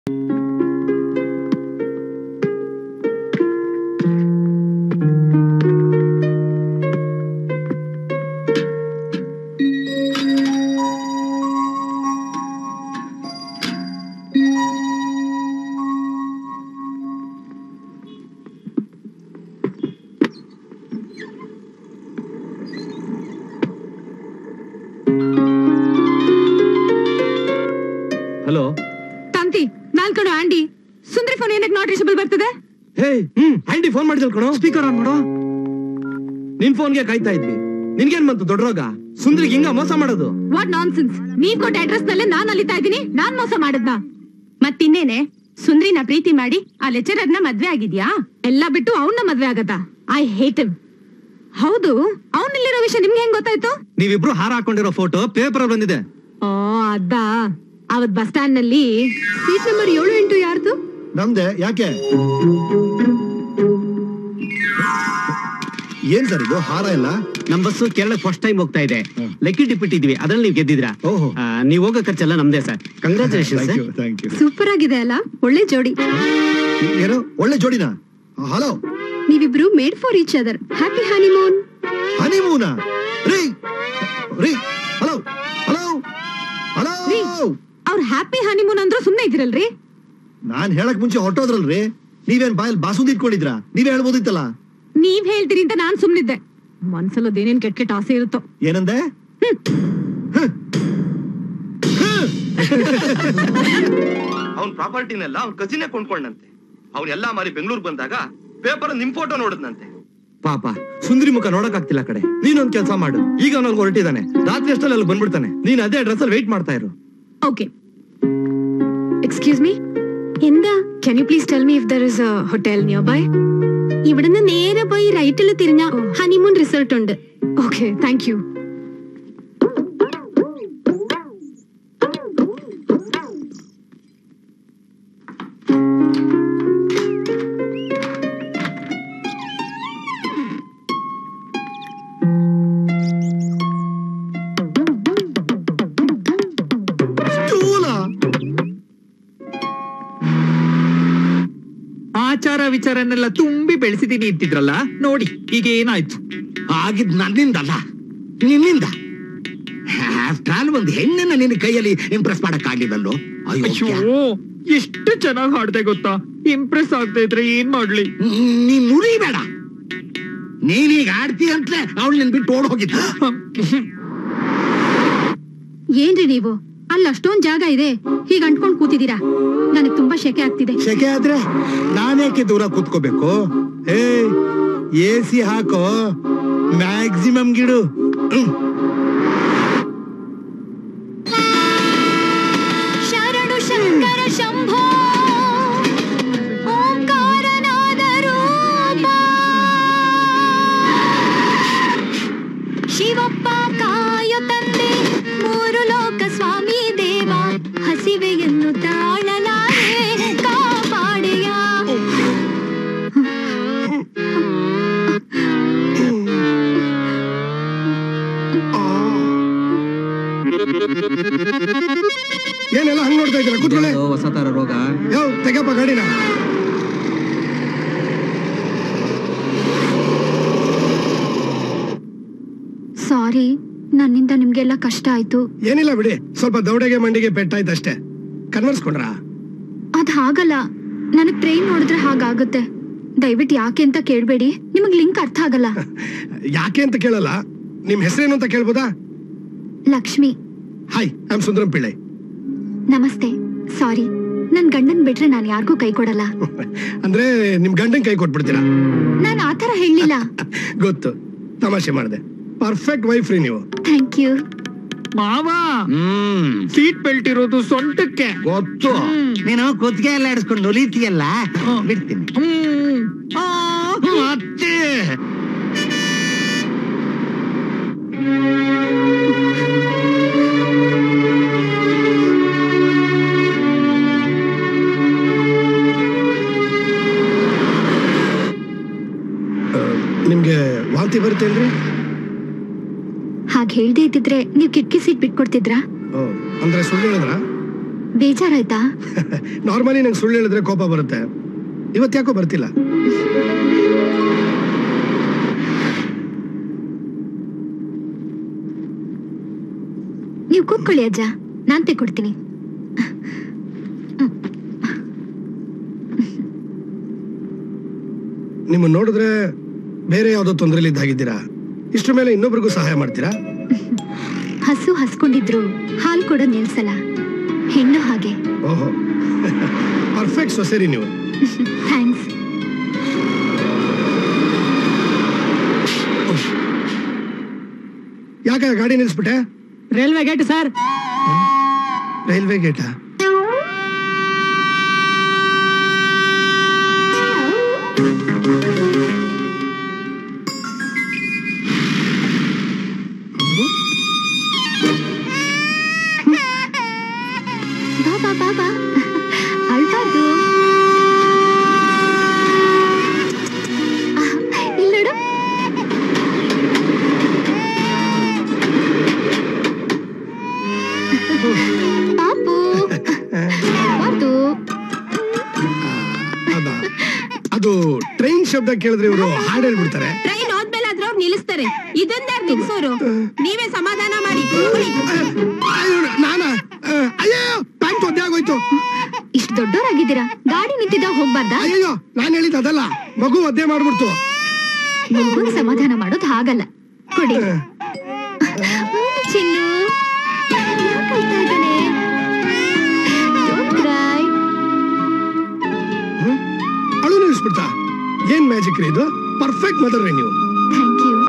Hello ತಂತಿ ನಾನ್ ಕಣೋ ಆಂಡಿ ಸುಂದ್ರಿ ಫೋನ್ ಏನಕ್ಕೆ ನಾಟ್ ರೀಚಬಲ್ ಬರ್ತದೆ ಹೇ ಹ್ಮ್ ಆಂಟಿ ಫೋನ್ ಮಾಡಿದಲ್ ಕಣೋ ಸ್ಪೀಕರ್ ಆನ್ ಮಾಡೋ ನಿನ್ ಫೋನ್ಗೆ ಕಾಯ್ತಾ ಇದ್ವಿ ನಿನ್ಗೇನ್ ಬಂತು ದೊಡ್ಡ ರೋಗ ಸುಂದ್ರಿಗೆ ಹಿಂಗ ಮೋಸ ಮಾಡೋದು ವಾಟ್ ನಾನ್ ಸೆನ್ಸ್ ನೀವ್ ಕೊಟ್ಟ ಅಡ್ರೆಸ್ ನಲ್ಲೇ ನಾನ್ ಅಲಿತಾ ಇದ್ದೀನಿ ನಾನ್ ಮೋಸ ಮಾಡದ್ನ ಮತ್ತಿನ್ನೇನೆ ಸುಂದ್ರಿನ ಪ್ರೀತಿ ಮಾಡಿ ಆ ಲೆಕ್ಚರರ್ನ ಮದ್ವೆ ಆಗಿದ್ಯಾ ಎಲ್ಲ ಬಿಟ್ಟು ಅವನ್ನ ಮದ್ವೆ ಆಗತ್ತಾ ಐ ಹೇಟ್ ಹಿಮ್ ಹೌದು ಅವನಲ್ಲಿರೋ ವಿಷಯ ನಿಮ್ಗೆ ಹೆಂಗ್ ಗೊತ್ತಾಯ್ತು ನೀವಿಬ್ರು ಹಾರ ಹಾಕೊಂಡಿರೋ ಫೋಟೋ ಪೇಪರ್ ಬಂದಿದೆ ಓ ಅದ ಅವತ್ ಬಸ್ ಸ್ಟ್ಯಾಂಡ್ ನಲ್ಲಿ ಸೀಟ್ ನಂಬರ್ ಏಳು ಎಂಟು ಯಾರ್ದು ನಮ್ದೆ ಯಾಕೆ ಏನ್ ಸರ್ ಇದು ಹಾರ ಇಲ್ಲ ನಮ್ ಬಸ್ಸು ಕೇರಳ ಫಸ್ಟ್ ಟೈಮ್ ಹೋಗ್ತಾ ಇದೆ ಲೆಕ್ಕಿ ಟಿಪಿಟ್ ಇದ್ವಿ ಅದ್ರಲ್ಲಿ ನೀವು ಗೆದ್ದಿದ್ರಾ ಓಹೋ. ಆ, ನೀವ್ ಹೋಗೋ ಖರ್ಚೆಲ್ಲ ನಮ್ದೇ sir congratulation thank sir you thank you super ಆಗಿದೆ ಅಲ್ಲ ಒಳ್ಳೆ ಜೋಡಿ ಏನು ಒಳ್ಳೆ ಜೋಡಿನಾ ಹಲೋ ನೀವಿಬ್ರು made for each other happy honeymoon ಹನಿಮೂನ ರೀ ರೀ ಹಲೋ ಹಲೋ ಹಲೋ ರೀ. ಅವ್ರ ಹ್ಯಾಪಿ ಹನಿಮೂನ್ ಅಂದ್ರೂ ಸುಮ್ನೆ ಇದ್ರಲ್ರಿ ನಾನ್ ಹೇಳಕ್ ಮುಂಚೆ ಹೊರಟೋದ್ರಲ್ರಿ ನೀವೇನ್ ಬಾಯಲ್ಲಿ ಬಾಸುಂದಿ ಇಟ್ಕೊಂಡಿದ್ರಾ ನೀವೇ ಹೇಳ್ಬೋದಿತ್ತಲ್ಲ ನೀವ್ ಹೇಳ್ತೀರಿ ಅಂತ ನಾನ್ ಸುಮ್ನಿದ್ದೆ ಮನ್ಸಲ್ಲಿ ಅದೇನೇನ್ ಕೆಟ್ಟ ಕೆಟ್ಟ ಆಸೆ ಇರುತ್ತೋ ಏನಂದೆ ಅವ್ನ್ ಪ್ರಾಪರ್ಟಿನೆಲ್ಲ ಅವ್ನ್ ಕಸಿನೇ ಕೊಂಡ್ಕೊಂಡಂತೆ ಅವ್ನೆಲ್ಲಾ ಮಾರಿ ಬೆಂಗಳೂರು ಬಂದಾಗ ಪೇಪರ್ ನಿಮ್ ಫೋಟೋ ನೋಡಿದ್ನಂತೆ ಪಾಪ ಸುಂದರಿ ಮುಖ ನೋಡಕ್ ಆಗ್ತಿಲ್ಲ ಕಡೆ ನೀನೊಂದ್ ಕೆಲಸ ಮಾಡು ಈಗ ಅವನಲ್ಲಿ ಹೊರಟಿದ್ದಾನೆ ರಾತ್ರಿ ಅಷ್ಟಲ್ಲಿ ಅಲ್ಲಿ ಬಂದ್ಬಿಡ್ತಾನೆ ನೀನ್ ಅದೇ ಅಡ್ರೆಸ್ ಅಲ್ಲಿ ವೆಯ್ಟ್ ಮಾಡ್ತಾ ಇರು ಓಕೆ എക്സ്ക്യൂസ് മീ എന്താ can you please tell me if there is a hotel near ബൈ ഇവിടുന്ന് നേരെ പോയി റൈറ്റിൽ തിരിഞ്ഞ ഹണിമൂൺ റിസോർട്ട് ഉണ്ട് ഓക്കെ താങ്ക് യു ಸ್ಟೂಲ ಆಚಾರ ವಿಚಾರನೆಲ್ಲ ತುಂಬಿ ಬೆಳೆಸಿದೀನಿ ಅಂತಿದ್ರಲ್ಲ ನೋಡಿ ಈಗ ಏನಾಯ್ತು ಆಗಿದ್ ನನ್ನಿಂದಲ್ಲ ನಿನ್ನಿಂದ ಆಫ್ಟರ್ ಆಲ್ ಒಂದು ಹೆಣ್ಣನ್ನ ನಿನ್ನ ಕೈಯಲ್ಲಿ ಇಂಪ್ರೆಸ್ ಮಾಡಕ್ಕಾಗಿಲ್ಲಲ್ಲೋ ಅಯ್ಯೋ ಅಯ್ಯೋ ಎಷ್ಟು ಚೆನ್ನಾಗಿ ಹಾಡ್ದೆ ಗೊತ್ತಾ ಇಂಪ್ರೆಸ್ ಆಗ್ತಾ ಇದ್ರೆ ಏನ್ ಮಾಡ್ಲಿ ನೀ ಮುರಿಬೇಡ ನೀನೀಗ ಆಡ್ತಿ ಅಂತಲೇ ಅವಳು ನಿನ್ ಬಿಟ್ಟು ಓಡ್ ಹೋಗಿದ್ದ ಏನ್ರಿ ನೀವು ಅಲ್ಲಿ ಅಷ್ಟೊಂದ್ ಜಾಗ ಇದೆ ಹೀಗೆ ಅಂಟ್ಕೊಂಡ್ ಕೂತಿದ್ದೀರಾ ನನಗೆ ತುಂಬಾ ಶೆಕೆ ಆಗ್ತಿದೆ ಶೆಕೆ ಆದ್ರೆ ನಾನೇಕೆ ದೂರ ಕೂತ್ಕೋಬೇಕು ಏ ಎ ಸಿ ಹಾಕೋ ಮ್ಯಾಕ್ಸಿಮಮ್ ಗಿಡು ಹ್ಮ್. ಶರಣು ಶಂಕರ ಶಂಭೋ ಓಂಕಾರನಾದ ರೂಪ ಶಿವಪ್ಪ ಕಾಯು ತಂದೆ ಮೂರು ಲೋಕ ಸ್ವಾಮಿ ದೇವ ಹಸಿವೆಯನ್ನು ತಾಳಲಾರೆ ಕಾಪಾಡೆಯ ಏನೆಲ್ಲ ಹಂಗ್ ನೋಡ್ತಾ ಇದ್ದೀರಾ ಕೂತ್ಕೊಳ್ಳಿ ಹೊಸ ತರ ರೋಗ ಯೋ ತೆಗಪ್ಪ ಗಾಡಿನ ಸಾರಿ ನನ್ನಿಂದ ನಿಮ್ಗೆಲ್ಲ ಕಷ್ಟ ಆಯ್ತು ಏನಿಲ್ಲ ಬಿಡಿ ಸ್ವಲ್ಪ ದೌಡೆಗೆ ಮಂಡಿಗೆ ಪೆಟ್ಟಾಯ್ತು ಅಷ್ಟೇ ಕನ್ವರ್ಸ್ಕೊಂಡ್ರಾ ಅದ್ ಹಾಗಲ್ಲ ನನಗ್ ಟ್ರೈನ್ ನೋಡಿದ್ರೆ ಹಾಗಾಗುತ್ತೆ ದಯವಿಟ್ಟು ಯಾಕೆ ಅಂತ ಕೇಳ್ಬೇಡಿ ನಿಮಗ್ ಲಿಂಕ್ ಅರ್ಥ ಆಗಲ್ಲ ಯಾಕೆ ಅಂತ ಕೇಳಲ್ಲ ನಿಮ್ ಹೆಸರೇನು ಅಂತ ಕೇಳ್ಬೋದಾ Lakshmi hi I'm Sundaram Pillai namaste sorry ನನ್ ಗಂಡನ್ ಬಿಟ್ರೆ ನಾನ್ ಯಾರಿಗೂ ಕೈ ಕೊಡಲ್ಲ ಅಂದ್ರೆ ನಿಮ್ ಗಂಡನ್ ಕೈ ಕೊಟ್ಬಿಡ್ತೀರಾ ನಾನ್ ಆತರ ಹೇಳಿಲ್ಲ ಗೊತ್ತು ತಮಾಷೆ ಮಾಡಿದೆ ಪರ್ಫೆಕ್ಟ್ ವೈಫ್ ರೀ ನೀವು ಥ್ಯಾಂಕ್ ಯು ಮಾವ ಹ್ಮ್ ಸೀಟ್ ಬೆಲ್ಟ್ ಇರೋದು ಸೊಂಟಕ್ಕೆ ಗೊತ್ತು ನೀನು ಕುತ್ತಿಗೆ ಎಲ್ಲ ಹಿಡಿಸ್ಕೊಂಡು ಹೊಲಿತೀಯಲ್ಲ ಬಿಡ್ತೀನಿ ಹ್ಮ್ ಆ, ಮತ್ತೆ ನಿಮ್ಗೆ ವಾಂತಿ ಬರುತ್ತೇನ್ರಿ ಹಾಗೆ ಹೇಳ್ದೆ ಇದ್ದಿದ್ರೆ ನೀವ್ ಕಿಟಕಿ ಸೀಟ್ ಬಿಟ್ಕೊಡ್ತಿದ್ರಾ ಓ, ಅಂದ್ರೆ ಸುಳ್ಳು ಹೇಳಿದ್ರ ಬೇಜಾರಾಯ್ತಾ ನಾರ್ಮಲಿ ನಂಗೆ ಸುಳ್ಳು ಹೇಳಿದ್ರೆ ಕೋಪ ಬರುತ್ತೆ ಇವತ್ತು ಯಾಕೋ ಬರ್ತಿಲ್ಲ ನೀವು ಕೂತ್ಕೊಳ್ಳಿ ಅಜ್ಜ ನಾನ್ ತೆಕೊಡ್ತೀನಿ ನಿಮ್ಮ ನೋಡಿದ್ರೆ ಬೇರೆ ಯಾವ್ದೋ ತೊಂದರೆಲಿ ಇದ್ದಾಗಿದ್ದೀರಾ ಇಷ್ಟ್ರ ಮೇಲೆ ಇನ್ನೊಬ್ರಿಗೂ ಸಹಾಯ ಮಾಡ್ತೀರಾ ಹಸು ಹಸ್ಕೊಂಡಿದ್ರು ಹಾಲು ಕೊಡೋದ್ ನಿಲ್ಸಲ್ಲ ಹೆಣ್ಣು ಹಾಗೆ ಓಹೋ ಪರ್ಫೆಕ್ಟ್ ಸೊಸೆರಿ ನೀವು ಥ್ಯಾಂಕ್ಸ್ ಯಾಕೆ ಗಾಡಿ ನಿಲ್ಸ್ಬಿಟ್ಟೆ ರೈಲ್ವೆ ಗೇಟ್ ಸರ್ ರೈಲ್ವೆ ಗೇಟಾ ಬಾ ಬಾ ಬಾ ಬಾ ಅಳ್ಬಾರ್ದು ಇಲ್ಲಿ ನೋಡು ಪಾಪು ಬಾರ್ದು ಅದ ಅದು ಟ್ರೈನ್ ಶಬ್ದ ಕೇಳಿದ್ರೆ ಇವರು ಹಾಡು ಹೇಳ್ಬಿಡ್ತಾರೆ ಟ್ರೈನ್ ಹೋದ್ಮೇಲೆ ಆದ್ರೂ ಅವ್ರು ನಿಲ್ಲಿಸ್ತಾರೆ ಇದನ್ಯಾರು ನಿಲ್ಸೋರು ನೀವೇ ಸಮಾಧಾನ ಮಾಡಿ ಕೂತ್ಕೊಳ್ಳಿ. ಅಯ್ಯೋ, ನಾನಾ ಆ, ಅಯ್ಯೋ ಪ್ಯಾಂಟ್ ಒದ್ದೆ ಆಗೋಯ್ತು ಇಷ್ಟು ದೊಡ್ಡವರಾಗಿದ್ದೀರಾ ಗಾಡಿ ನಿಂತಿದ್ದ ಹೋಗ್ಬಾರ್ದಾ ಅಯ್ಯೋ ನಾನ್ ಹೇಳಿದ್ದು ಅದಲ್ಲ ಮಗು ಒದ್ದೆ ಮಾಡ್ಬಿಡ್ತು ಮಗುನ್ ಸಮಾಧಾನ ಮಾಡೋದು ಹಾಗಲ್ಲ ಕೊಡಿ ಹ್ಮ್, ಚಿನ್ನು ಯಾಕ್ ಅಳ್ತಾ ಇದ್ದಾನೆ? Don't cry. ಅಳು ನಿಲ್ಲಿಸ್ಬಿಡ್ತಾ ಏನ್ ಮ್ಯಾಜಿಕ್ ರೀ ಇದು ಪರ್ಫೆಕ್ಟ್ ಮದರ್ ರೀ ನೀವು